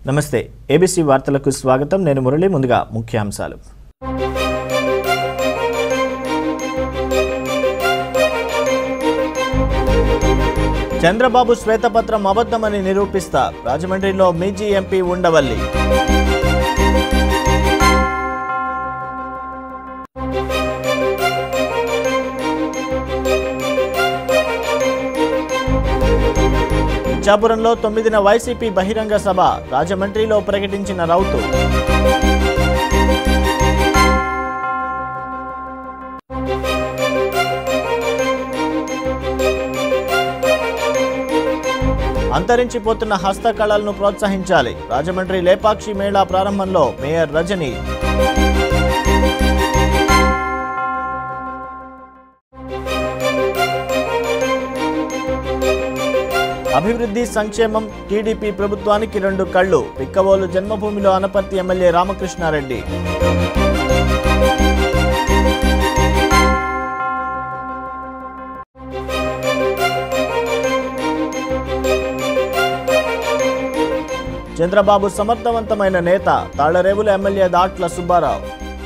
నమస్తే ఏబీసీ వార్తలకు స్వాగతం నేను మురళి ముందుగా ముఖ్యాంశాలు చంద్రబాబు శ్వేతపత్రం అబద్ధమని నిరూపిస్తా రాజమండ్రిలో మీజీ ఎంపీ ఉండవల్లి ఇచ్చాపురంలో తొమ్మిదిన వైసీపీ బహిరంగ సభ రాజమండ్రిలో ప్రకటించిన రౌతు అంతరించిపోతున్న హస్తకళలను ప్రోత్సహించాలి రాజమండ్రి లేపాక్షి మేళా ప్రారంభంలో మేయర్ రజని అభివృద్ధి సంక్షేమం టీడీపీ ప్రభుత్వానికి రెండు కళ్ళు పిక్కవోలు జన్మభూమిలో అనపర్తి ఎమ్మెల్యే రామకృష్ణారెడ్డి చంద్రబాబు సమర్థవంతమైన నేత తాళరేవుల ఎమ్మెల్యే దాట్ల సుబ్బారావు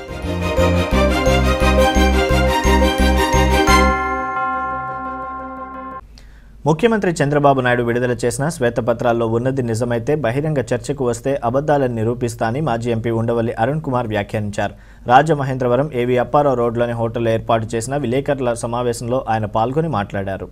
ముఖ్యమంత్రి చంద్రబాబు నాయుడు విడుదల చేసిన శ్వేతపత్రాల్లో ఉన్నది నిజమైతే బహిరంగ చర్చకు వస్తే అబద్ధాలను నిరూపిస్తా అని మాజీ ఎంపీ ఉండవల్లి అరుణ్ కుమార్ వ్యాఖ్యానించారు రాజమహేంద్రవరం ఏవి అప్పారావు రోడ్లోని హోటల్లో ఏర్పాటు చేసిన విలేకరుల సమావేశంలో ఆయన పాల్గొని మాట్లాడారు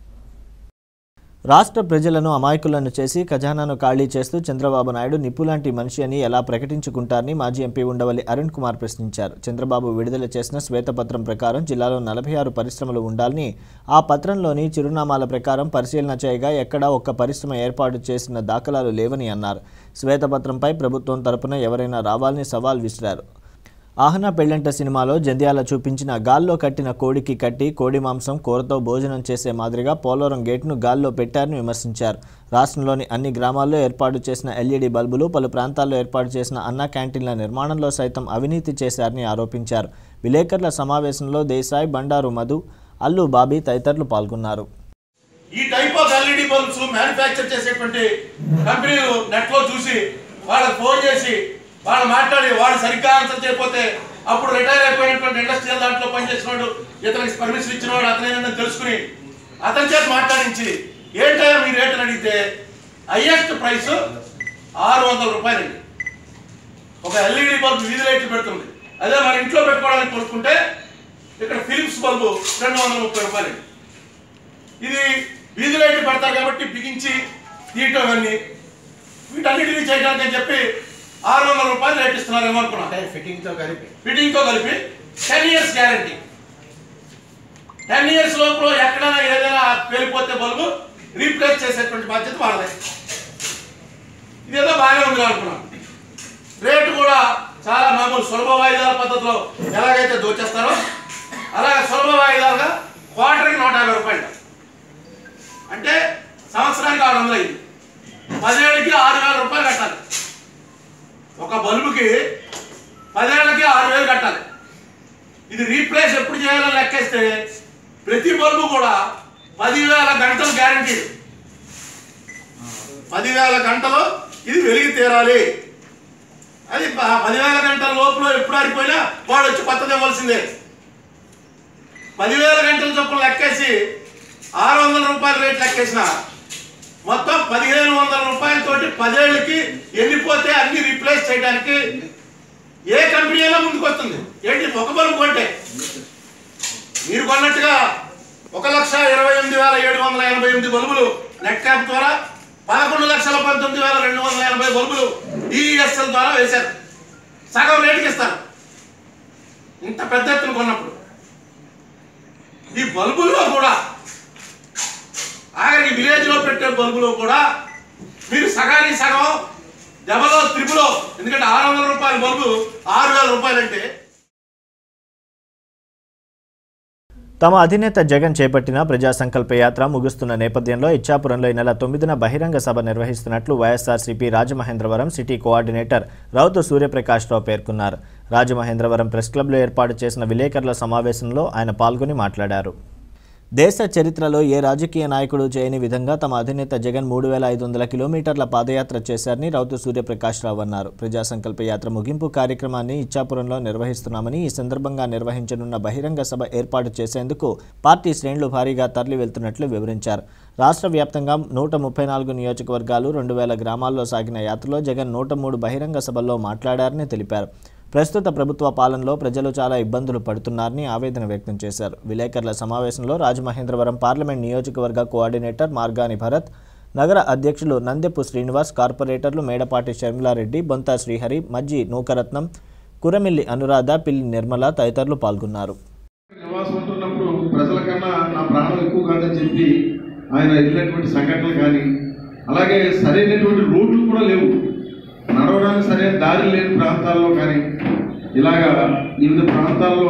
రాష్ట్ర ప్రజలను అమాయకులను చేసి ఖజానాను ఖాళీ చేస్తూ చంద్రబాబు నాయుడు నిప్పులాంటి మనిషి అని ఎలా ప్రకటించుకుంటారని మాజీ ఎంపీ ఉండవల్లి అరుణ్ కుమార్ ప్రశ్నించారు చంద్రబాబు విడుదల చేసిన శ్వేతపత్రం ప్రకారం జిల్లాలో నలభై ఆరు పరిశ్రమలు ఉండాలని ఆ పత్రంలోని చిరునామాల ప్రకారం పరిశీలన చేయగా ఎక్కడా ఒక్క పరిశ్రమ ఏర్పాటు చేసిన దాఖలాలు లేవని అన్నారు శ్వేతపత్రంపై ప్రభుత్వం తరపున ఎవరైనా రావాలని సవాల్ విసిరారు ఆహనా పెళ్ళంట సినిమాలో జంధ్యాల చూపించిన గాల్లో కట్టిన కోడికి కట్టి కోడి మాంసం కూరతో భోజనం చేసే మాదిరిగా పోలవరం గేట్ను గాల్లో పెట్టారని విమర్శించారు రాష్ట్రంలోని అన్ని గ్రామాల్లో ఏర్పాటు చేసిన ఎల్ఈడి బల్బులు పలు ప్రాంతాల్లో ఏర్పాటు చేసిన అన్నా క్యాంటీన్ల నిర్మాణంలో సైతం అవినీతి చేశారని ఆరోపించారు విలేకరుల సమావేశంలో దేశాయ్ బండారు మధు అల్లు బాబీ తదితరులు పాల్గొన్నారు ఈ type of LED bulbs manufacture చేసేటువంటి కంపెనీలు నెట్ లో చూసి వాళ్ళకి ఫోన్ చేసి వాళ్ళు మాట్లాడి వాడు సరిగ్గా ఆన్సర్ చేయకపోతే అప్పుడు రిటైర్ అయిపోయినటువంటి ఇండస్ట్రియల్ దాంట్లో పనిచేసినవాడు ఇతనికి పర్మిషన్ ఇచ్చినవాడు అతనేనని తెలుసుకుని అతని చేత మాట్లాడించి ఏంటయ్యా మీ రేటుని అడిగితే హైయెస్ట్ ప్రైస్ ఆరు వందల రూపాయలండి ఒక ఎల్ఈడి బల్బ్ వీధి లైట్లు పెడుతుంది అదే మన ఇంట్లో పెట్టుకోవడానికి కొనుక్కుంటే ఇక్కడ ఫిలిప్స్ బల్బు రెండు వందల ముప్పై రూపాయలండి ఇది వీధి లైట్లు పెడతారు కాబట్టి బిగించి తీయటం అవన్నీ వీటన్నిటిని చేయడానికి అని చెప్పి ఆరు వందల రూపాయలు రేట్ ఇస్తున్నారు ఏమనుకున్నా ఫిట్టింగ్ తో కలిపి ఫిట్టింగ్ తో కలిపి ten years guarantee ten years లోపల ఎక్కడైనా ఏదైనా పేలిపోతే బల్బు రీప్లేస్ చేసేటువంటి బాధ్యత వాళ్ళదే ఇదేదో బాగానే ఉంది అనుకున్నాం రేటు కూడా చాలా మామూలు సులభ వాయిదాల పద్ధతిలో ఎలాగైతే దోచేస్తారో అలాగే సులభ వాయిదాలుగా క్వార్టర్కి నూట యాభై రూపాయలు అంటే సంవత్సరానికి ఆరు వందలు అయింది పదేళ్ళకి ఆరు వేల రూపాయలు కట్టాలి ఒక బల్బుకి పదేళ్ళకి ఆరు వేలు కట్టాలి ఇది రీప్లేస్ ఎప్పుడు చేయాలని లెక్కేస్తే ప్రతి బల్బు కూడా పదివేల గంటలు గ్యారంటీ పదివేల గంటలు ఇది వెలిగి తీరాలి అది ప- పదివేల గంటల లోపల ఎప్పుడు ఆరిపోయినా వాడు వచ్చి కొత్తది ఇవ్వాల్సిందే పదివేల గంటల చొప్పున లెక్కేసి ఆరు వందల రూపాయల రేట్ లెక్కేసిన మొత్తం పదిహేను వందల రూపాయలతోటి పదేళ్ళకి వెళ్ళిపోతే అన్ని రీప్లేస్ చేయడానికి ఏ కంపెనీ అయినా ముందుకు వస్తుంది ఏంటి ఒక బల్బు కొంటే మీరు కొన్నట్టుగా ఒక లక్ష ఇరవై ఎనిమిది వేల ఏడు వందల ఎనభై ఎనిమిది బల్బులు నెట్ క్యాప్ ద్వారా పదకొండు లక్షల పంతొమ్మిది వేల రెండు వందల ఎనభై బల్బులు డిఈఎస్ఎల్ ద్వారా వేశారు సగం రేటుకి ఇస్తారు ఇంత పెద్ద ఎత్తున కొన్నప్పుడు ఈ బల్బుల్లో కూడా ఆఖరికి విలేజ్ లో పెట్టే బల్బులో కూడా మీరు సగానికి సగం డబలో త్రిపులో ఎందుకంటే ఆరు వందల రూపాయల బల్బు ఆరు వేల రూపాయలంటే తమ అధినేత జగన్ చేపట్టిన ప్రజా సంకల్ప యాత్ర ముగుస్తున్న నేపథ్యంలో ఇచ్చాపురంలో ఈ నెల తొమ్మిదిన బహిరంగ సభ నిర్వహిస్తున్నట్లు YSRCP Rajamahendravaram city coordinator Routhu Suryaprakashrao పేర్కొన్నారు రాజమహేంద్రవరం ప్రెస్ క్లబ్లో ఏర్పాటు చేసిన విలేకరుల సమావేశంలో ఆయన పాల్గొని మాట్లాడారు దేశ చరిత్రలో ఏ రాజకీయ నాయకుడు చేయని విధంగా తమ అధినేత జగన్ మూడు వేల ఐదు వందల కిలోమీటర్ల పాదయాత్ర చేశారని రౌతు సూర్యప్రకాష్ రావు అన్నారు ప్రజా సంకల్ప యాత్ర ముగింపు కార్యక్రమాన్ని ఇచ్చాపురంలో నిర్వహిస్తున్నామని ఈ సందర్భంగా నిర్వహించనున్న బహిరంగ సభ ఏర్పాటు చేసేందుకు పార్టీ శ్రేణులు భారీగా తరలి వెళ్తున్నట్లు వివరించారు రాష్ట్ర వ్యాప్తంగా నూట ముప్పై నాలుగు నియోజకవర్గాలు రెండు వేల గ్రామాల్లో సాగిన యాత్రలో జగన్ నూట మూడు బహిరంగ సభల్లో మాట్లాడారని తెలిపారు ప్రస్తుత ప్రభుత్వ పాలనలో ప్రజలు చాలా ఇబ్బందులు పడుతున్నారని ఆవేదన వ్యక్తం చేశారు విలేకరుల సమావేశంలో రాజమహేంద్రవరం పార్లమెంట్ నియోజకవర్గ కోఆర్డినేటర్ మార్గాని భరత్ నగర అధ్యక్షులు నందెపు శ్రీనివాస్ కార్పొరేటర్లు మేడపాటి షర్మిలారెడ్డి బొంతా శ్రీహరి మజ్జి నూకరత్నం కురమిల్లి అనురాధ పిల్లి నిర్మల తదితరులు పాల్గొన్నారు నివాసం ఉంటున్నప్పుడు ప్రజల కన్నా నా ప్రాణం ఎక్కువ కాదని చెప్పి ఆయన వెళ్ళినటువంటి సంఘటనలు కానీ అలాగే సరైనటువంటి రోడ్లు కూడా లేవు నడవడానికి సరైన దారి లేని ప్రాంతాల్లో కానీ ఇలాగా వివిధ ప్రాంతాల్లో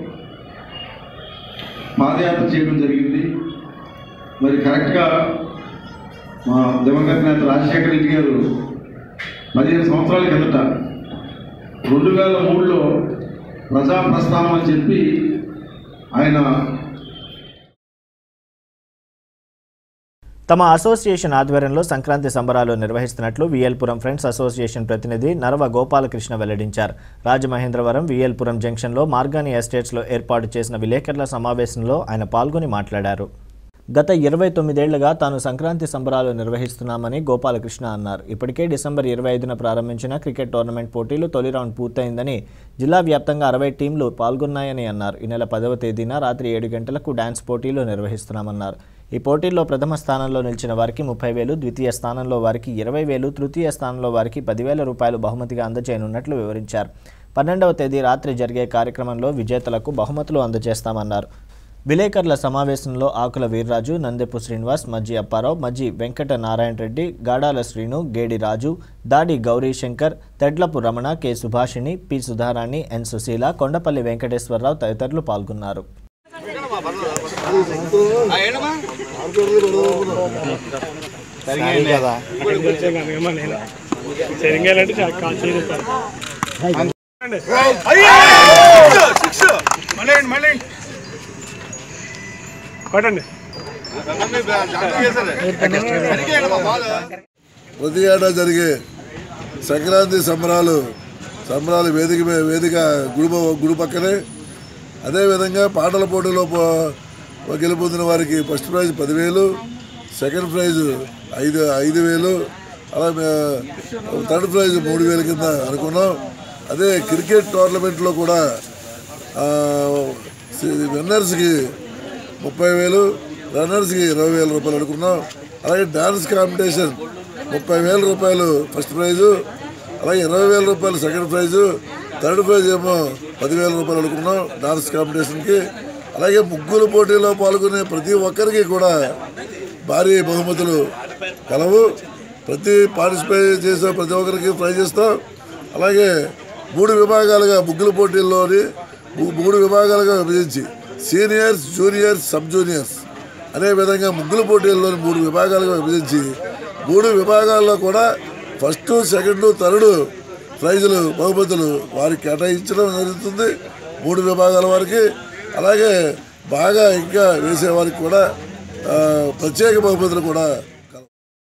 పాదయాత్ర చేయడం జరిగింది మరి కరెక్ట్గా మా దివంగత నేత రాజశేఖర రెడ్డి గారు పదిహేను సంవత్సరాల కిందట రెండు వేల మూడులో ప్రజా ప్రస్థానం అని చెప్పి ఆయన తమ అసోసియేషన్ ఆధ్వర్యంలో సంక్రాంతి సంబరాలు నిర్వహిస్తున్నట్లు విఎల్పురం ఫ్రెండ్స్ అసోసియేషన్ ప్రతినిధి నరవ గోపాలకృష్ణ వెల్లడించారు రాజమహేంద్రవరం విఎల్పురం జంక్షన్లో మార్గాని ఎస్టేట్స్లో ఏర్పాటు చేసిన విలేకరుల సమావేశంలో ఆయన పాల్గొని మాట్లాడారు గత ఇరవై తొమ్మిదేళ్లుగా తాను సంక్రాంతి సంబరాలు నిర్వహిస్తున్నామని గోపాలకృష్ణ అన్నారు ఇప్పటికే డిసెంబర్ ఇరవై ఐదున ప్రారంభించిన క్రికెట్ టోర్నమెంట్ పోటీలు తొలి రౌండ్ పూర్తయిందని జిల్లా వ్యాప్తంగా అరవై టీంలు పాల్గొన్నాయని అన్నారు ఈ నెల పదవ తేదీన రాత్రి ఏడు గంటలకు డ్యాన్స్ పోటీలు నిర్వహిస్తున్నామన్నారు ఈ పోటీల్లో ప్రథమ స్థానంలో నిలిచిన వారికి ముప్పై వేలు ద్వితీయ స్థానంలో వారికి ఇరవై వేలు తృతీయ స్థానంలో వారికి పదివేల రూపాయలు బహుమతిగా అందజేయనున్నట్లు వివరించారు పన్నెండవ తేదీ రాత్రి జరిగే కార్యక్రమంలో విజేతలకు బహుమతులు అందజేస్తామన్నారు విలేకరుల సమావేశంలో ఆకుల వీర్రాజు నందెపు శ్రీనివాస్ మజ్జి అప్పారావు మజ్జి Venkata Narayana Reddy గాడాల Srinu Gedi Raju Dadi Gaurishankar Tedlapu Ramana K Subhashini P Sudharani N Susheela Kondapalli Venkateswararao తదితరులు పాల్గొన్నారు శరింగాలంటే చాలా కాల్ చేయలేదు కొట్టండి ప్రతి ఏటా జరిగే సంక్రాంతి సంబరాలు సంబరాలు వేదిక మీద వేదిక గుడి ప- గుడి పక్కనే అదేవిధంగా పాటల పోటీలో పో- గెలుపొందిన వారికి ఫస్ట్ ప్రైజ్ పదివేలు సెకండ్ ప్రైజ్ ఐదు ఐదు వేలు అలాగే థర్డ్ ప్రైజ్ మూడు వేల కింద అనుకున్నాం అదే క్రికెట్ టోర్నమెంట్లో కూడా ఆ, సి- విన్నర్స్కి ముప్పై వేలు రన్నర్స్కి ఇరవై వేల రూపాయలు అనుకున్నాం అలాగే డాన్స్ కాంపిటీషన్ ముప్పై వేల రూపాయలు ఫస్ట్ ప్రైజు అలాగే ఇరవై వేల రూపాయలు సెకండ్ ప్రైజు థర్డ్ ప్రైజ్ ఏమో పదివేల రూపాయలు అనుకున్నాం డాన్స్ కాంపిటీషన్కి అలాగే ముగ్గులు పోటీలో పాల్గొనే ప్రతి ఒక్కరికి కూడా భారీ బహుమతులు కలవు ప్రతి పార్టిసిపేట్ చేసే ప్రతి ఒక్కరికి ప్రైజ్ ఇస్తాం అలాగే మూడు విభాగాలుగా ముగ్గుల పోటీల్లోని మూ- మూడు విభాగాలుగా విభజించి సీనియర్స్ జూనియర్స్ సబ్ జూనియర్స్ అనే విధంగా ముగ్గుల పోటీల్లోని మూడు విభాగాలుగా విభజించి మూడు విభాగాల్లో కూడా ఫస్ట్ సెకండ్ థర్డ్ ప్రైజులు బహుమతులు వారికి కేటాయించడం జరుగుతుంది మూడు విభాగాల వారికి అలాగే బాగా ఇంకా వేసే వారికి కూడా ఆ, ప్రత్యేక బహుమతులు కూడా కలవు.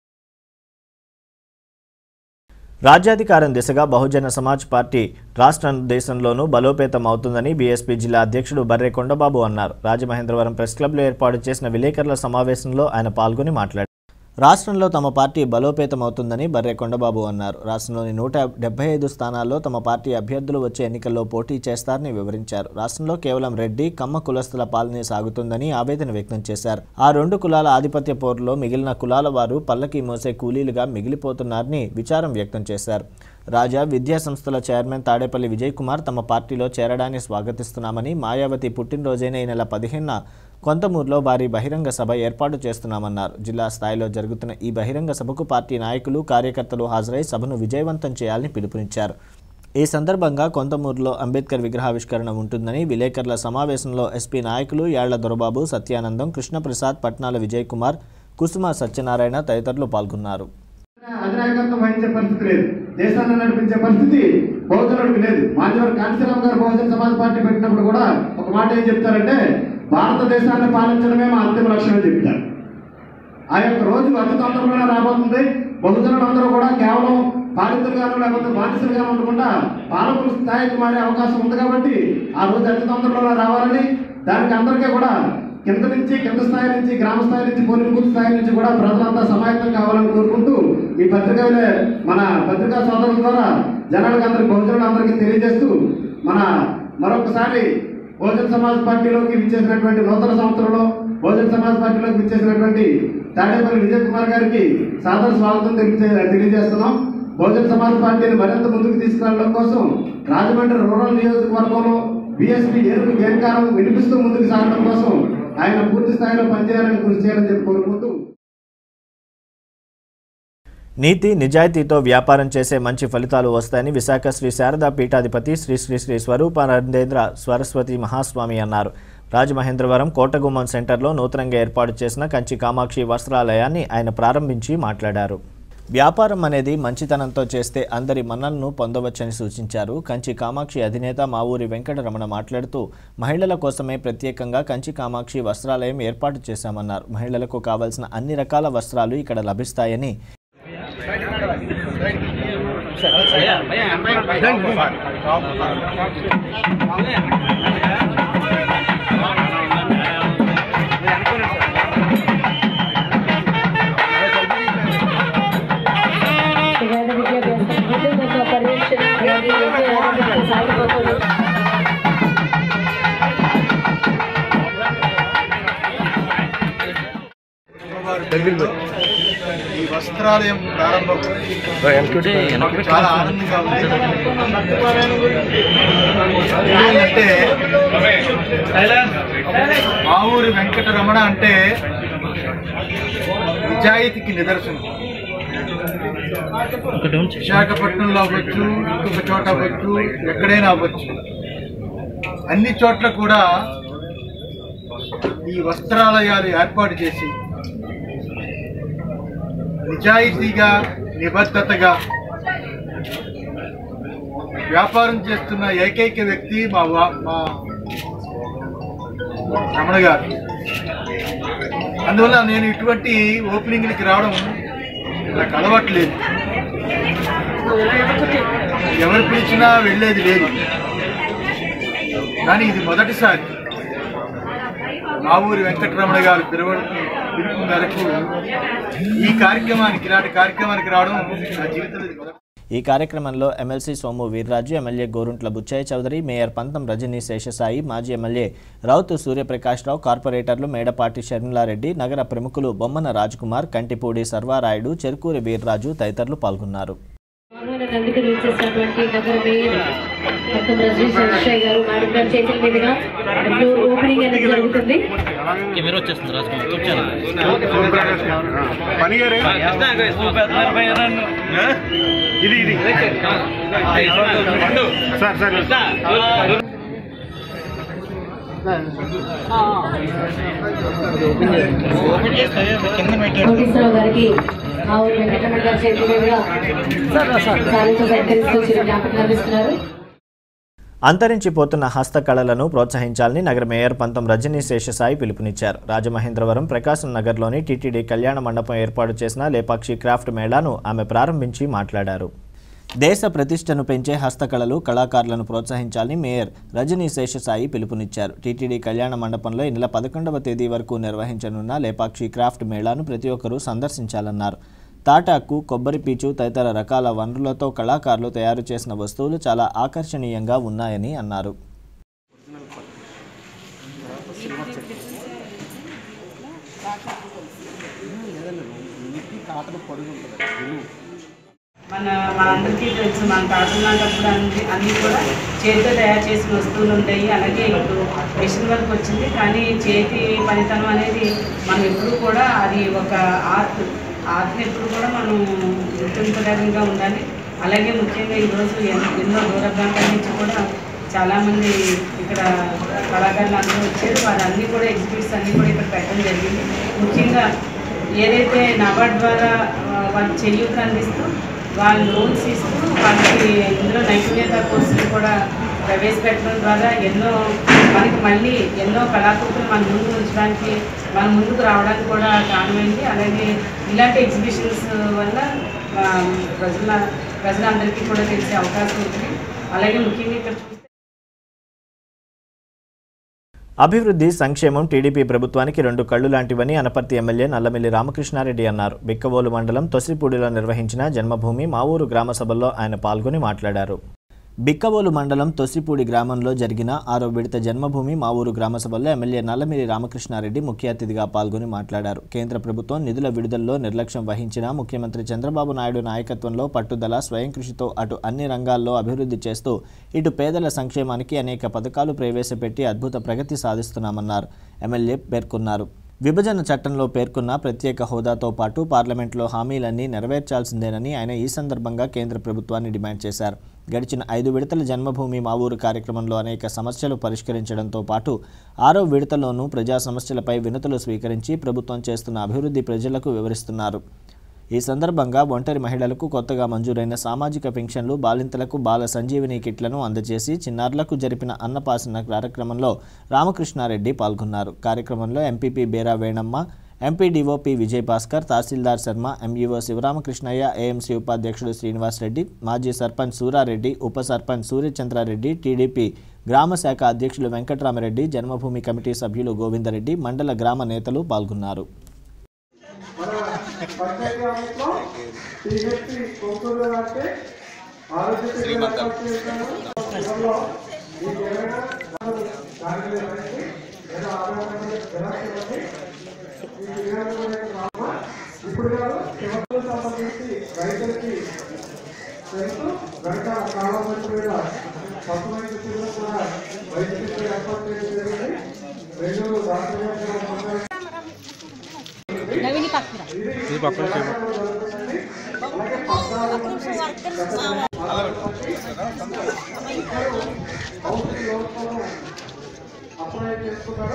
రాజ్యాధికారం దిశగా బహుజన సమాజ్ పార్టీ రాష్ట్ర దేశంలోనూ బలోపేతం అవుతుందని బీఎస్పీ జిల్లా అధ్యక్షుడు బర్రె కొండబాబు అన్నారు రాజమహేంద్రవరం ప్రెస్ క్లబ్లో ఏర్పాటు చేసిన విలేకరుల సమావేశంలో ఆయన పాల్గొని మాట్లాడారు రాష్ట్రంలో తమ పార్టీ బలోపేతం అవుతుందని బర్రె కొండబాబు అన్నారు రాష్ట్రంలోని నూట డెబ్బై ఐదు స్థానాల్లో తమ పార్టీ అభ్యర్థులు వచ్చే ఎన్నికల్లో పోటీ చేస్తారని వివరించారు రాష్ట్రంలో కేవలం రెడ్డి కమ్మ కులస్తుల పాలనే సాగుతుందని ఆవేదన వ్యక్తం చేశారు ఆ రెండు కులాల ఆధిపత్య పోరులో మిగిలిన కులాల వారు పల్లకి మోసే కూలీలుగా మిగిలిపోతున్నారని విచారం వ్యక్తం చేశారు రాజా విద్యా సంస్థల చైర్మన్ తాడేపల్లి విజయ్ కుమార్ తమ పార్టీలో చేరడాన్ని స్వాగతిస్తున్నామని మాయావతి పుట్టినరోజైన ఈ నెల పదిహేనున కొంతమూరులో భారీ బహిరంగ సభ ఏర్పాటు చేస్తున్నామన్నారు జిల్లా స్థాయిలో జరుగుతున్న ఈ బహిరంగ సభకు పార్టీ నాయకులు కార్యకర్తలు హాజరై సభను విజయవంతం చేయాలని పిలుపునిచ్చారు ఈ సందర్భంగా కొంతమూరులో అంబేద్కర్ విగ్రహావిష్కరణ ఉంటుందని విలేకరుల సమావేశంలో ఎస్పీ నాయకులు యాళ్ల దొరబాబు సత్యానందం కృష్ణప్రసాద్ పట్నాల విజయ్ కుమార్ కుసుమ సత్యనారాయణ తదితరులు పాల్గొన్నారు అధినాయకత్వం వహించే పరిస్థితి లేదు దేశాన్ని నడిపించే పరిస్థితి బహుజనుడికి లేదు మాజీవారు కాంతిరావు గారు బహుజన సమాజ్ పార్టీ పెట్టినప్పుడు కూడా ఒక మాట ఏం చెప్తారంటే భారతదేశాన్ని పాలించడమే మా అంతిమ లక్ష్యం అని చెప్తారు ఆ యొక్క రోజు అతి తొందరలోనే రాబోతుంది బహుజనులందరూ కూడా కేవలం పాలితులుగాను లేకపోతే బానిసలుగాను ఉండకుండా పాలకుల స్థాయికి మారే అవకాశం ఉంది కాబట్టి ఆ రోజు అతి తొందరలోనే రావాలని దానికి అందరికీ కూడా కింద నుంచి కింద స్థాయి నుంచి గ్రామ స్థాయి నుంచి పోలింగ్ బూత్ స్థాయి నుంచి కూడా ప్రజలంతా సమాయత్తం కావాలని కోరుకుంటూ ఈ పత్రిక మన పత్రికా సోదరుల ద్వారా జనాలకు అందరికి బహుజనులందరికీ తెలియజేస్తూ మన మరొకసారి బహుజన సమాజ్ పార్టీలోకి విచ్చేసినటువంటి నూతన సంవత్సరంలో బహుజన సమాజ్ పార్టీలోకి విచ్చేసినటువంటి తాడేపల్లి విజయ్ కుమార్ గారికి సాదర స్వాగతం తెలియజే తెలియజేస్తున్నాం బహుజన సమాజ్ పార్టీని మరింత ముందుకు తీసుకురావడం కోసం రాజమండ్రి రూరల్ నియోజకవర్గంలో బీఎస్పీ ఏనుగు గేంకారం వినిపిస్తూ ముందుకు సాగడం కోసం ఆయన పూర్తి స్థాయిలో పనిచేయాలని కృషి చేయాలని చెప్పి కోరుకుంటూ నీతి నిజాయితీతో వ్యాపారం చేసే మంచి ఫలితాలు వస్తాయని విశాఖ శ్రీ శారదా పీఠాధిపతి శ్రీ శ్రీ శ్రీ స్వరూపానందేంద్ర సరస్వతి మహాస్వామి అన్నారు రాజమహేంద్రవరం కోటగుమ్మం సెంటర్లో నూతనంగా ఏర్పాటు చేసిన కంచి కామాక్షి వస్త్రాలయాన్ని ఆయన ప్రారంభించి మాట్లాడారు వ్యాపారం అనేది మంచితనంతో చేస్తే అందరి మన్నలను పొందవచ్చని సూచించారు కంచి కామాక్షి అధినేత మా ఊరి వెంకటరమణ మాట్లాడుతూ మహిళల కోసమే ప్రత్యేకంగా కంచి కామాక్షి వస్త్రాలయం ఏర్పాటు చేశామన్నారు మహిళలకు కావలసిన అన్ని రకాల వస్త్రాలు ఇక్కడ లభిస్తాయని వేద విద్యాభ్యాసం విద్యుత్ పర్యవేక్షణ మరియు విద్య ఆరోగ్యంతో సాగిపోతుంది ఈ వస్త్రాలయం ప్రారంభం మాకు చాలా ఆనందంగా ఉంది ఎందుకంటే మా ఊరి వెంకటరమణ అంటే నిజాయితీకి నిదర్శనం విశాఖపట్నంలో అవ్వచ్చు ఇంకొక చోట అవ్వచ్చు ఎక్కడైనా అవ్వచ్చు అన్ని చోట్ల కూడా ఈ వస్త్రాలయాలు ఏర్పాటు చేసి నిజాయితీగా నిబద్ధతగా వ్యాపారం చేస్తున్న ఏకైక వ్యక్తి మా వా- మా రమణ గారు అందువల్ల నేను ఇటువంటి ఓపెనింగ్లకి రావడం నాకు అలవాట్లేదు ఎవరు పిలిచినా వెళ్ళేది లేదు కానీ ఇది మొదటిసారి మా ఊరి వెంకటరమణ గారు పిలువ పిలుపు మేరకు ఈ కార్యక్రమానికి ఇలాంటి కార్యక్రమానికి రావడం నా జీవితంలో ఇది మొదటి ఈ కార్యక్రమంలో MLC Somu Veerraju MLA Gorantla Butchaiah Chowdary mayor Pantham Rajani Seshasai మాజీ ఎమ్మెల్యే రౌతు సూర్యప్రకాశ్రావు కార్పొరేటర్లు మేడపాటి షర్మిలారెడ్డి నగర ప్రముఖులు బొమ్మన రాజ్కుమార్ కంటిపూడి సర్వారాయుడు చెరుకూరి వీర్రాజు తదితరులు పాల్గొన్నారు ఆహ్వాన నందుకు చేసినటువంటి నగర మేయర్ మొత్తం రజనీ చంద్రశేఖర్ గారు మేడం గారి చేతుల మీదుగా ఫ్లోర్ ఓపెనింగ్ అనేది జరుగుతుంది ఇది ఇది సార్ సార్ కోటేశ్వరరావు గారికి మా ఊరి వెంకటరమణ గారి చేతుల మీదుగా సారీతో సత్కరిస్తూ చిరు జ్ఞాపకం అందిస్తున్నారు అంతరించిపోతున్న హస్తకళలను ప్రోత్సహించాలని నగర మేయర్ పంతం రజనీ శేషసాయి పిలుపునిచ్చారు రాజమహేంద్రవరం ప్రకాశం నగర్లోని టీటీడీ కళ్యాణ మండపం ఏర్పాటు చేసిన లేపాక్షి క్రాఫ్ట్ మేళాను ఆమె ప్రారంభించి మాట్లాడారు దేశ ప్రతిష్టను పెంచే హస్తకళలు కళాకారులను ప్రోత్సహించాలని మేయర్ రజనీ శేషసాయి పిలుపునిచ్చారు టీటీడీ కళ్యాణ మండపంలో ఈ నెల పదకొండవ తేదీ వరకు నిర్వహించనున్న లేపాక్షి క్రాఫ్ట్ మేళాను ప్రతి ఒక్కరూ సందర్శించాలన్నారు తాటాకు కొబ్బరి పీచు తదితర రకాల వనరులతో కళాకారులు తయారు చేసిన వస్తువులు చాలా ఆకర్షణీయంగా ఉన్నాయని అన్నారు మన మనందరికీ తెలుసు మన తాతలాంటప్పుడు అన్ని అన్నీ కూడా చేతితో తయారు చేసిన వస్తువులు ఉంటాయి అలాగే ఇప్పుడు మిషన్ వర్క్ వచ్చింది కానీ చేతి పనితనం అనేది మనం ఎప్పుడు కూడా అది ఒక ఆర్ట్ ఆర్ట్ని ఎప్పుడు కూడా మనం గుర్తింపదగ్గంగా ఉండాలి అలాగే ముఖ్యంగా ఈరోజు ఎన్- ఎన్నో దూర ప్రాంతాల నుంచి కూడా చాలామంది ఇక్కడ కళాకారులు అందరూ వచ్చారు వారు అన్నీ కూడా ఎగ్జిబిట్స్ అన్నీ కూడా ఇక్కడ పెట్టడం జరిగింది ముఖ్యంగా ఏదైతే నబార్డ్ ద్వారా ఆ, వాళ్ళు చేయూత అందిస్తూ వాళ్ళు లోన్స్ ఇస్తూ వాళ్ళకి ఇందులో నైపుణ్యత కోర్సులు కూడా ప్రవేశపెట్టడం ద్వారా ఎన్నో మనకి మళ్ళీ ఎన్నో కళాకృతులు మన ముందు ఉంచడానికి మన ముందుకు రావడానికి కూడా కారణమైంది అలాగే ఇలాంటి ఎగ్జిబిషన్స్ వల్ల ఆ, ప్రజల ప్రజలందరికీ కూడా తెలిసే అవకాశం ఉంటుంది అలాగే ముఖ్యంగా ఇక్కడ చూస్తే అభివృద్ధి సంక్షేమం టీడీపీ ప్రభుత్వానికి రెండు కళ్ళు లాంటివని అనపర్తి ఎమ్మెల్యే నల్లమిల్లి రామకృష్ణారెడ్డి అన్నారు బిక్కవోలు మండలం తొసిపూడిలో నిర్వహించిన జన్మభూమి మా ఊరు గ్రామ సభల్లో ఆయన పాల్గొని మాట్లాడారు బిక్కవోలు మండలం తొసిపూడి గ్రామంలో జరిగిన ఆరో విడత జన్మభూమి మా ఊరు గ్రామ సభల్లో ఎమ్మెల్యే నల్లమిల్లి రామకృష్ణారెడ్డి ముఖ్య అతిథిగా పాల్గొని మాట్లాడారు కేంద్ర ప్రభుత్వం నిధుల విడుదలలో నిర్లక్ష్యం వహించిన ముఖ్యమంత్రి చంద్రబాబు నాయుడు నాయకత్వంలో పట్టుదల స్వయం కృషితో అటు అన్ని రంగాల్లో అభివృద్ధి చేస్తూ ఇటు పేదల సంక్షేమానికి అనేక పథకాలు ప్రవేశపెట్టి అద్భుత ప్రగతి సాధిస్తున్నామన్నారు ఎమ్మెల్యే పేర్కొన్నారు విభజన చట్టంలో పేర్కొన్న ప్రత్యేక హోదాతో పాటు పార్లమెంట్లో హామీలన్నీ నెరవేర్చాల్సిందేనని ఆయన ఈ సందర్భంగా కేంద్ర ప్రభుత్వాన్ని డిమాండ్ చేశారు గడిచిన ఐదు విడతల జన్మభూమి మా ఊరు కార్యక్రమంలో అనేక సమస్యలు పరిష్కరించడంతో పాటు ఆరో విడతలోనూ ప్రజా సమస్యలపై వినతులు స్వీకరించి ప్రభుత్వం చేస్తున్న అభివృద్ధి ప్రజలకు వివరిస్తున్నారు ఈ సందర్భంగా ఒంటరి మహిళలకు కొత్తగా మంజూరైన సామాజిక పెన్షన్లు బాలింతలకు బాల సంజీవిని కిట్లను అందజేసి చిన్నారులకు జరిపిన అన్నపాసన కార్యక్రమంలో రామకృష్ణారెడ్డి పాల్గొన్నారు కార్యక్రమంలో MPP Bera Venamma MPDO P Vijay Bhaskar tahsildar Sharma MEO Sivaramakrishnaiah AMC ఉపాధ్యక్షుడు శ్రీనివాస్ రెడ్డి మాజీ సర్పంచ్ సూరారెడ్డి ఉప సర్పంచ్ సూర్యచంద్రారెడ్డి టీడీపీ గ్రామ శాఖ అధ్యక్షులు వెంకట్రామరెడ్డి జన్మభూమి కమిటీ సభ్యులు గోవిందరెడ్డి మండల గ్రామ నేతలు పాల్గొన్నారు ఇప్పుడు కాదు వ్యవస్థలకు సంబంధించి రైతులకి తెలుసు గడక కాలం మీద స్వచ్ఛమైన స్థితిలో కూడా వైద్యులు ఏర్పాటు చేయడం జరిగింది రెండు రాష్ట్ర అప్లై చేసుకున్నారు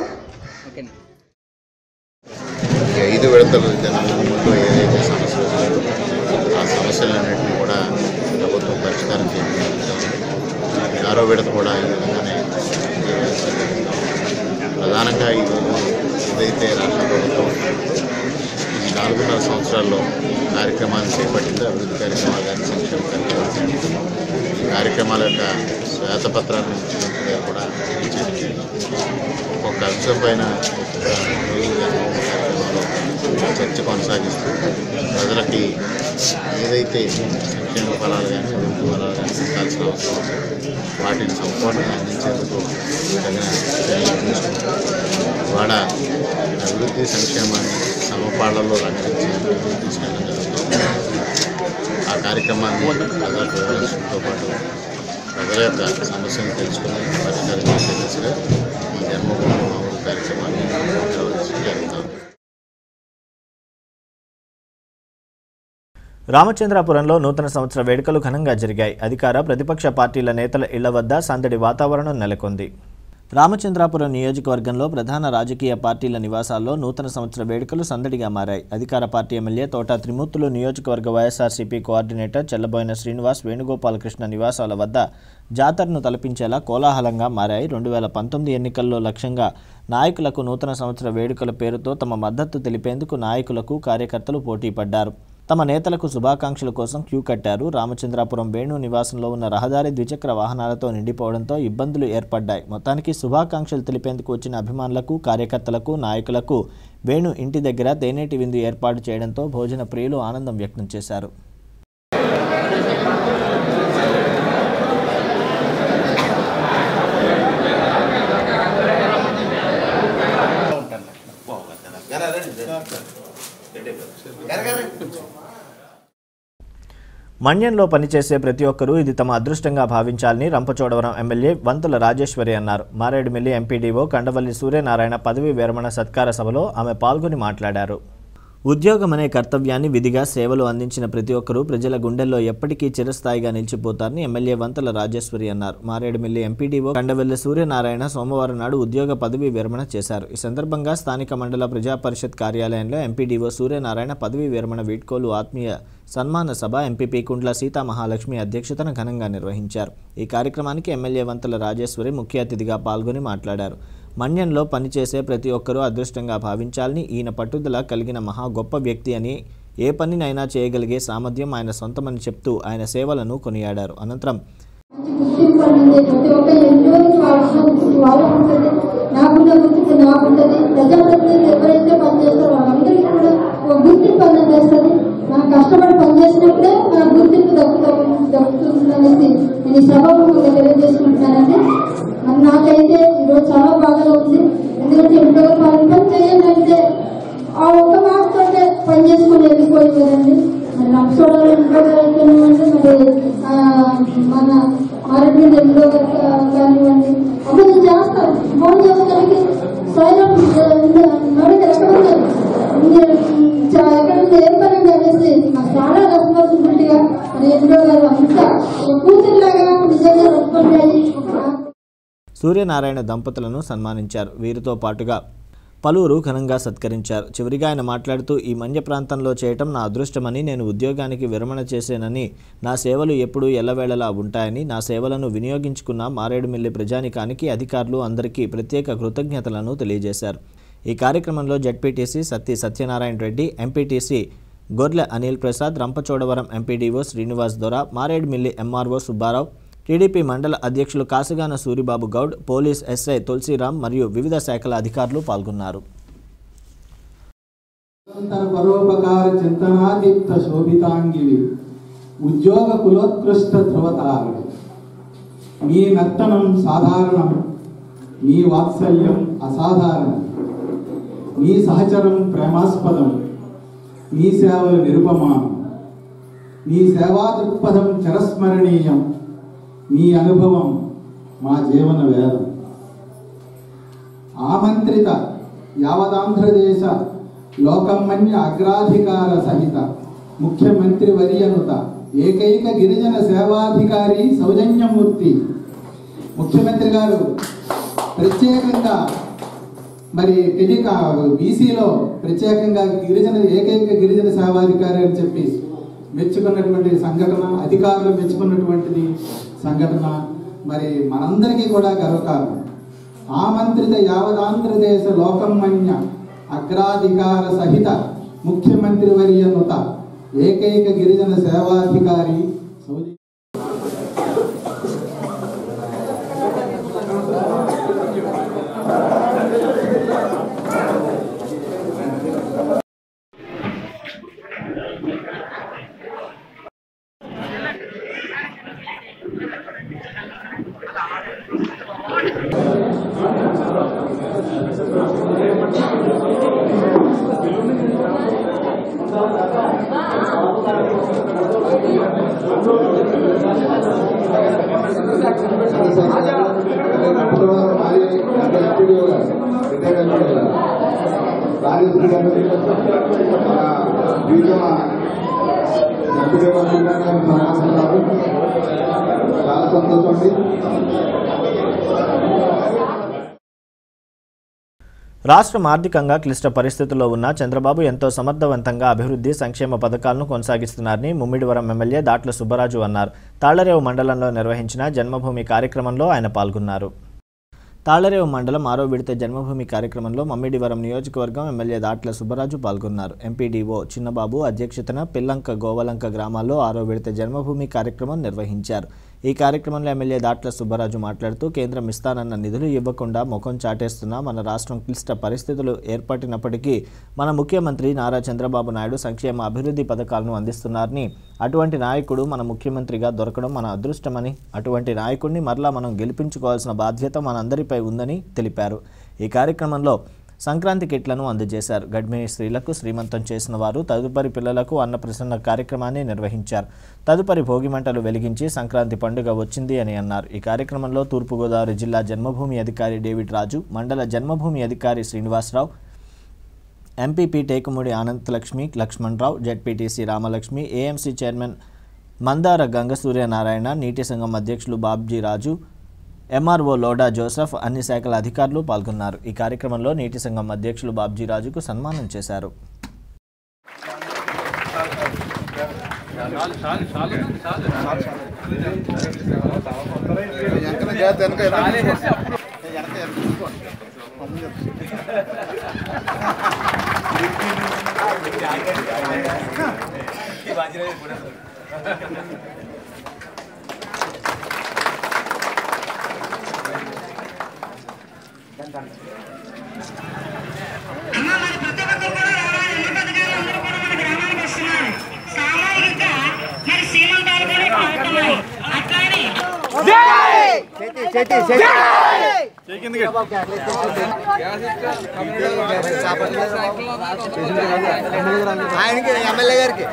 ఈ ఐదు విడతలు జన్మభూమిలో ఏదైతే సమస్యలు ఉన్నాయో ఆ సమస్యలన్నింటినీ కూడా ప్రభుత్వం పరిష్కారం చేయడం ఆరో విడత కూడా ఈ విధంగానే చేయవలసిన విధంగా ఉంది. ప్రధానంగా ఈరోజు ఏదైతే రాష్ట్ర ప్రభుత్వం ఈ నాలుగున్నర సంవత్సరాల్లో కార్యక్రమాన్ని చేపట్టిందో అభివృద్ధి కార్యక్రమాలు కానీ సంక్షేమ కార్యక్రమాలు కానీ ఈ కార్యక్రమాల యొక్క శ్వేతపత్రాన్ని ముఖ్యమంత్రి గారు కూడా ఇచ్చేసి ఒక్కొక్క అంశం పైన ఒక్కొక్క రోజు జన్మభూమి కార్యక్రమంలో చర్చ కొనసాగిస్తూ ప్రజలకి ఏదైతే సంక్షేమ ఫలాలు కానీ అభివృద్ధి ఫలాలు కానీ అందాల్సిన అవసరం ఉందో వాటిని సంపూర్ణంగా అందించేందుకు తగిన చర్యలు తీసుకుంటూ వాడ అభివృద్ధి సంక్షేమాన్ని సమపాళ్లలో రక్షించేందుకు తీసుకెళ్ళడం జరుగుతుంది ఆ కార్యక్రమాన్ని ప్రజలకు వివరించడంతో పాటు ప్రజల యొక్క సమస్యను తెలుసుకుని పరిష్కారం చేసే దిశగా ఈ జన్మభూమి మా ఊరు కార్యక్రమాన్ని నిర్వహించడం జరుగుతుంది రామచంద్రాపురంలో నూతన సంవత్సర వేడుకలు ఘనంగా జరిగాయి అధికార ప్రతిపక్ష పార్టీల నేతల ఇళ్ల వద్ద సందడి వాతావరణం నెలకొంది రామచంద్రాపురం నియోజకవర్గంలో ప్రధాన రాజకీయ పార్టీల నివాసాల్లో నూతన సంవత్సర వేడుకలు సందడిగా మారాయి అధికార పార్టీ ఎమ్మెల్యే తోట త్రిమూర్తులు నియోజకవర్గ వైఎస్ఆర్సీపీ కోఆర్డినేటర్ చెల్లబోయిన శ్రీనివాస్ వేణుగోపాలకృష్ణ నివాసాల వద్ద జాతరను తలపించేలా కోలాహలంగా మారాయి రెండు వేల పంతొమ్మిది ఎన్నికల్లో లక్ష్యంగా నాయకులకు నూతన సంవత్సర వేడుకల పేరుతో తమ మద్దతు తెలిపేందుకు నాయకులకు కార్యకర్తలు పోటీ పడ్డారు తమ నేతలకు శుభాకాంక్షల కోసం క్యూ కట్టారు రామచంద్రాపురం వేణు నివాసంలో ఉన్న రహదారి ద్విచక్ర వాహనాలతో నిండిపోవడంతో ఇబ్బందులు ఏర్పడ్డాయి మొత్తానికి శుభాకాంక్షలు తెలిపేందుకు వచ్చిన అభిమానులకు కార్యకర్తలకు నాయకులకు వేణు ఇంటి దగ్గర తేనేటి విందు ఏర్పాటు చేయడంతో భోజన ప్రియులు ఆనందం వ్యక్తం చేశారు మన్యంలో పనిచేసే ప్రతి ఒక్కరూ ఇది తమ అదృష్టంగా భావించాలని రంపచోడవరం ఎమ్మెల్యే వంతుల రాజేశ్వరి అన్నారు మారేడుమిల్లి ఎంపీడీఓ కండవల్లి సూర్యనారాయణ పదవీ విరమణ సత్కార సభలో ఆమె పాల్గొని మాట్లాడారు ఉద్యోగం అనే కర్తవ్యాన్ని విధిగా సేవలు అందించిన ప్రతి ఒక్కరూ ప్రజల గుండెల్లో ఎప్పటికీ చిరస్థాయిగా నిలిచిపోతారని ఎమ్మెల్యే వంతల రాజేశ్వరి అన్నారు మారేడుమిల్లి ఎంపీడీఓ కండవెల్లి సూర్యనారాయణ సోమవారం నాడు ఉద్యోగ పదవీ విరమణ చేశారు ఈ సందర్భంగా స్థానిక మండల ప్రజా పరిషత్ కార్యాలయంలో ఎంపీడీఓ సూర్యనారాయణ పదవీ విరమణ వీడ్కోలు ఆత్మీయ సన్మాన సభ ఎంపీపీ కుండ్ల సీతా మహాలక్ష్మి అధ్యక్షతన ఘనంగా నిర్వహించారు ఈ కార్యక్రమానికి ఎమ్మెల్యే వంతల రాజేశ్వరి ముఖ్య అతిథిగా పాల్గొని మాట్లాడారు మన్యంలో పనిచేసే ప్రతి ఒక్కరూ అదృష్టంగా భావించాలని ఈయన పట్టుదల కలిగిన మహా గొప్ప వ్యక్తి అని ఏ పనినైనా చేయగలిగే సామర్థ్యం ఆయన సొంతమని చెప్తూ ఆయన సేవలను కొనియాడారు అనంతరం గుర్తింపు అనేది ప్రతి ఒక్క ఎంతో ఆహ్వానించి వాళ్ళకు ఉంటుంది నాకున్న గుర్తింపు నాకుంటుంది ప్రజాప్రతినిధులు ఎవరైతే పనిచేస్తారో వాళ్ళందరికీ కూడా ఒక గుర్తింపు అనేది వస్తుంది మనం కష్టపడి పనిచేసినప్పుడే మన గుర్తింపు దక్కుతుంది దక్కుతుంది అనేసి నేను ఈ సభాముఖంగా తెలియజేసుకుంటున్నానండి మరి నాకైతే ఈరోజు చాలా బాగా ఉంది ఎందుకంటే ఇంట్లో పని పని చేయాలంటే ఆ ఒక్క మాటతోటే పని చేసుకొని వెళ్ళిపోయింది కదండి మరి రంపచోడలో ఇంట్లో అయితేనేమంటే మరి ఆ, మన మారెడ్డి ఇంట్లో కానివ్వండి అప్పుడు నేను చేస్తాను ఫోన్ చేస్తానికి స్వయం మేడం ఎక్కడ ఉన్నారు మీరు, చా- ఎక్కడ ఉంది ఏం పని ఉంది అనేసి నాకు చాలా రెస్పాన్సిబిలిటీగా మరి ఇంట్లో గారు అంతా కూతురులాగా నిజంగా రెస్పాండ్ అయ్యి సూర్యనారాయణ దంపతులను సన్మానించారు వీరితో పాటుగా పలువురు ఘనంగా సత్కరించారు చివరిగా ఆయన మాట్లాడుతూ ఈ మన్య ప్రాంతంలో చేయటం నా అదృష్టమని నేను ఉద్యోగానికి విరమణ చేసేనని నా సేవలు ఎప్పుడూ ఎల్లవేళలా ఉంటాయని నా సేవలను వినియోగించుకున్న మారేడుమిల్లి ప్రజానికానికి అధికారులు అందరికీ ప్రత్యేక కృతజ్ఞతలను తెలియజేశారు ఈ కార్యక్రమంలో ZPTC Satti Satyanarayana Reddy MPTC Gorle Anil Prasad Rampachodavaram MPDO Srinivas Dora Maredumilli MRO Subbarao TDP మండల అధ్యక్షులు కాసుగాన సూరిబాబు గౌడ్ పోలీస్ ఎస్ఐ తులసిరామ్ మరియు వివిధ శాఖల అధికారులు పాల్గొన్నారు నిరంతర పరోపకార చింతనాదీప్త శోభితాంగివి ఉద్యోగ కులోత్కృష్ట ధ్రువతారుడు మీ నర్తనం సాధారణం మీ వాత్సల్యం అసాధారణం మీ సహచరం ప్రేమాస్పదం మీ సేవలు నిరుపమానం మీ సేవా దృక్పథం చిరస్మరణీయం మీ అనుభవం మా జీవన వేదం ఆమంత్రిత యావదాంధ్రదేశ లోకమన్య అగ్రాధికార సహిత ముఖ్యమంత్రి వర్యనుత ఏకైక గిరిజన సేవాధికారి సౌజన్యమూర్తి ముఖ్యమంత్రి గారు ప్రత్యేకంగా మరి టెలికా బీసీలో ప్రత్యేకంగా గిరిజన ఏకైక గిరిజన సేవాధికారి అని చెప్పి మెచ్చుకున్నటువంటి సంఘటన అధికారులు మెచ్చుకున్నటువంటిది సంఘటన మరి మనందరికీ కూడా గర్వకారణం ఆమంత్రిత యావదాంధ్రదేశ లోకమన్య అగ్రాధికార సహిత ముఖ్యమంత్రి వర్యనుత ఏకైక గిరిజన సేవాధికారి సౌజన్య చాలా సంతోషం అండి రాష్ట్రం ఆర్థికంగా క్లిష్ట పరిస్థితుల్లో ఉన్న చంద్రబాబు ఎంతో సమర్థవంతంగా అభివృద్ధి సంక్షేమ పథకాలను కొనసాగిస్తున్నారని ముమ్మిడివరం ఎమ్మెల్యే దాట్ల సుబ్బరాజు అన్నారు తాళ్లరేవు మండలంలో నిర్వహించిన జన్మభూమి కార్యక్రమంలో ఆయన పాల్గొన్నారు తాళ్లరేవు మండలం ఆరో విడత జన్మభూమి కార్యక్రమంలో మమ్మిడివరం నియోజకవర్గం ఎమ్మెల్యే దాట్ల సుబ్బరాజు పాల్గొన్నారు ఎంపీడీఓ చిన్నబాబు అధ్యక్షతన పిల్లంక గోవలంక గ్రామాల్లో ఆరో విడత జన్మభూమి కార్యక్రమం నిర్వహించారు ఈ కార్యక్రమంలో ఎమ్మెల్యే దాట్ల సుబ్బరాజు మాట్లాడుతూ కేంద్రం ఇస్తానన్న నిధులు ఇవ్వకుండా ముఖం చాటేస్తున్న మన రాష్ట్రం క్లిష్ట పరిస్థితులు ఏర్పడినప్పటికీ మన ముఖ్యమంత్రి నారా చంద్రబాబు నాయుడు సంక్షేమ అభివృద్ధి పథకాలను అందిస్తున్నారని అటువంటి నాయకుడు మన ముఖ్యమంత్రిగా దొరకడం మన అదృష్టమని అటువంటి నాయకుడిని మరలా మనం గెలిపించుకోవాల్సిన బాధ్యత మనందరిపై ఉందని తెలిపారు ఈ కార్యక్రమంలో సంక్రాంతి కిట్లను అందజేశారు గర్భిణీ స్త్రీలకు శ్రీమంతం చేసిన వారు తదుపరి పిల్లలకు అన్నప్రసన్న కార్యక్రమాన్ని నిర్వహించారు తదుపరి భోగి మంటలు వెలిగించి సంక్రాంతి పండుగ వచ్చింది అని అన్నారు ఈ కార్యక్రమంలో తూర్పుగోదావరి జిల్లా జన్మభూమి అధికారి డేవిడ్ రాజు మండల జన్మభూమి అధికారి Srinivasarao MPP Tekumudi Ananthalakshmi Lakshmanarao ZPTC Ramalakshmi AMC chairman Mandara Gangasuryanarayana నీటి సంఘం అధ్యక్షులు బాబ్జీ రాజు ఎంఆర్ఓ లోడా జోసెఫ్ అన్ని శాఖల అధికారులు పాల్గొన్నారు ఈ కార్యక్రమంలో నీటి సంఘం అధ్యక్షులు బాబ్జీ రాజుకు సన్మానం చేశారు ఆయనకి ఎమ్మెల్యే గారికి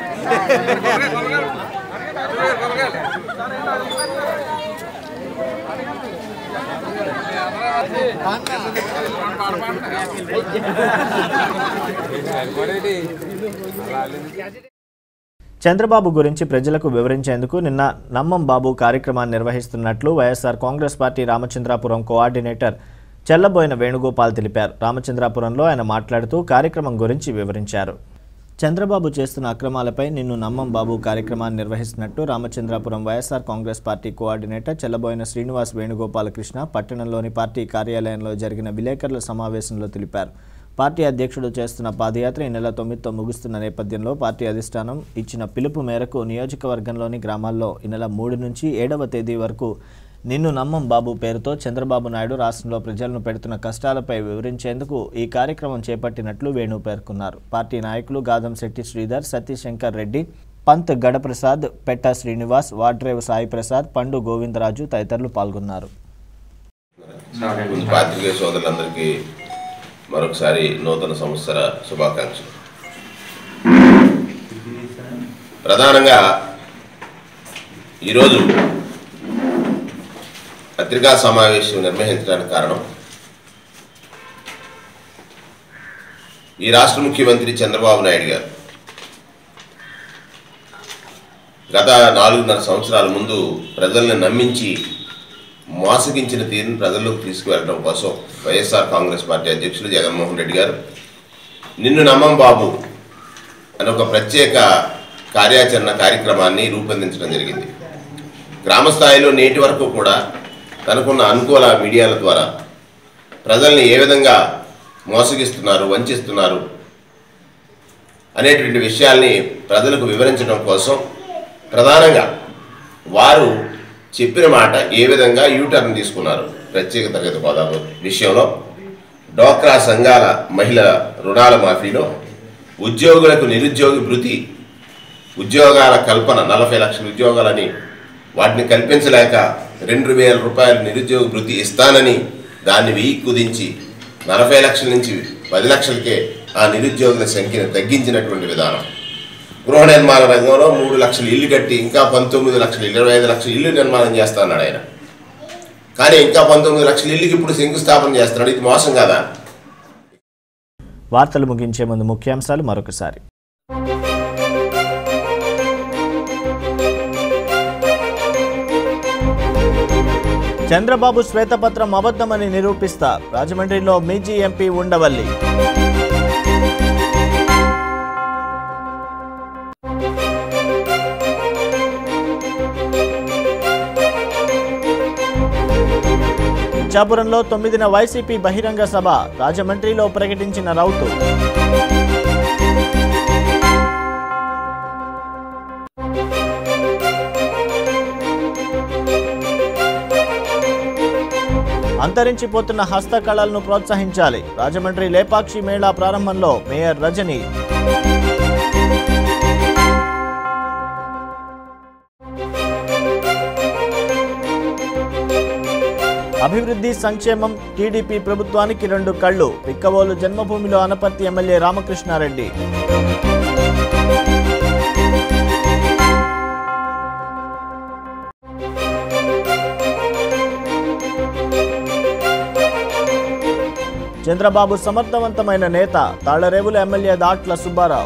చంద్రబాబు గురించి ప్రజలకు వివరించేందుకు నిన్న నమ్మం బాబు కార్యక్రమాన్ని నిర్వహిస్తున్నట్లు YSR Congress party Ramachandrapuram coordinator Chellaboina Venugopal తెలిపారు రామచంద్రాపురంలో ఆయన మాట్లాడుతూ కార్యక్రమం గురించి వివరించారు చంద్రబాబు చేస్తున్న అక్రమాలపై నిన్ను నమ్మం బాబు కార్యక్రమాన్ని నిర్వహిస్తున్నట్టు Ramachandrapuram YSR Congress party coordinator Chellaboina Srinivas Venugopalakrishna పట్టణంలోని పార్టీ కార్యాలయంలో జరిగిన విలేకరుల సమావేశంలో తెలిపారు పార్టీ అధ్యక్షుడు చేస్తున్న పాదయాత్ర ఈ నెల తొమ్మిదితో ముగుస్తున్న నేపథ్యంలో పార్టీ అధిష్టానం ఇచ్చిన పిలుపు మేరకు నియోజకవర్గంలోని గ్రామాల్లో ఈ నెల మూడు నుంచి ఏడవ తేదీ వరకు నిన్ను నమ్మం బాబు పేరుతో చంద్రబాబు నాయుడు రాష్ట్రంలో ప్రజలను పెడుతున్న కష్టాలపై వివరించేందుకు ఈ కార్యక్రమం చేపట్టినట్లు వేణు పేర్కొన్నారు పార్టీ నాయకులు గాదం శెట్టి శ్రీధర్ సతీశంకర్ రెడ్డి పంత్ గడప్రసాద్ పెట్ట శ్రీనివాస్ వాడ్రేవ్ సాయి ప్రసాద్ పండు గోవిందరాజు తదితరులు పాల్గొన్నారు ముందు పాత్రికేయ సోదరులందరికీ మరొకసారి నూతన సంవత్సర శుభాకాంక్షలు ప్రధానంగా ఈరోజు పత్రికా సమావేశం నిర్వహించడానికి కారణం ఈ రాష్ట్ర ముఖ్యమంత్రి చంద్రబాబు నాయుడు గారు గత నాలుగున్నర సంవత్సరాల ముందు ప్రజల్ని నమ్మించి మోసగించిన తీరును ప్రజల్లోకి తీసుకువెళ్ళడం కోసం వైఎస్ఆర్ కాంగ్రెస్ పార్టీ అధ్యక్షులు జగన్మోహన్ రెడ్డి గారు నిన్ను నమ్మం బాబు అని ఒక ప్రత్యేక కార్యాచరణ కార్యక్రమాన్ని రూపొందించడం జరిగింది గ్రామ స్థాయిలో నేటి వరకు కూడా తనకున్న అనుకూల మీడియాల ద్వారా ప్రజల్ని ఏ విధంగా మోసగిస్తున్నారు వంచిస్తున్నారు అనేటువంటి విషయాల్ని ప్రజలకు వివరించడం కోసం ప్రధానంగా వారు చెప్పిన మాట ఏ విధంగా యూటర్న్ తీసుకున్నారు ప్రత్యేక తరగతి హోదా విషయంలో డోక్రా సంఘాల మహిళల రుణాల మాఫీలో ఉద్యోగులకు నిరుద్యోగి భృతి ఉద్యోగాల కల్పన నలభై లక్షల ఉద్యోగాలని వాటిని కల్పించలేక రెండు వేల రూపాయలు నిరుద్యోగ భృతి ఇస్తానని దాన్ని వెయ్యి కుదించి నలభై లక్షల నుంచి పది లక్షలకే ఆ నిరుద్యోగుల సంఖ్యను తగ్గించినటువంటి విధానం గృహ నిర్మాణ రంగంలో మూడు లక్షల ఇల్లు కట్టి ఇంకా పంతొమ్మిది లక్షలు ఇరవై ఐదు లక్షల ఇల్లు నిర్మాణం చేస్తాన్నాడు ఆయన కానీ ఇంకా పంతొమ్మిది లక్షల ఇల్లుకి ఇప్పుడు శంకుస్థాపన చేస్తున్నాడు ఇది మోసం కదా వార్తలు ముగించే ముందు ముఖ్యాంశాలు మరొకసారి చంద్రబాబు శ్వేతపత్రం అబద్ధమని నిరూపిస్తా రాజమండ్రిలో మీజీ ఎంపీ ఉండవల్లి ఇచ్చాపురంలో తొమ్మిదిన వైసీపీ బహిరంగ సభ రాజమండ్రిలో ప్రకటించిన రౌతు అంతరించిపోతున్న హస్తకళలను ప్రోత్సహించాలి రాజమండ్రి లేపాక్షి మేళా ప్రారంభంలో మేయర్ రజని అభివృద్ధి సంక్షేమం టీడీపీ ప్రభుత్వానికి రెండు కళ్ళు పిక్కవోలు జన్మభూమిలో అనపర్తి ఎమ్మెల్యే రామకృష్ణారెడ్డి చంద్రబాబు సమర్థవంతమైన నేత తాళ్లరేవుల ఎమ్మెల్యే దాట్ల సుబ్బారావు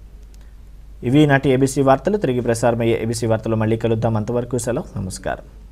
ఇవి నాటి ఏబీసీ వార్తలు తిరిగి ప్రసారమయ్యే ఏబీసీ వార్తలు మళ్ళీ కలుద్దాం అంతవరకు సెలవు నమస్కారం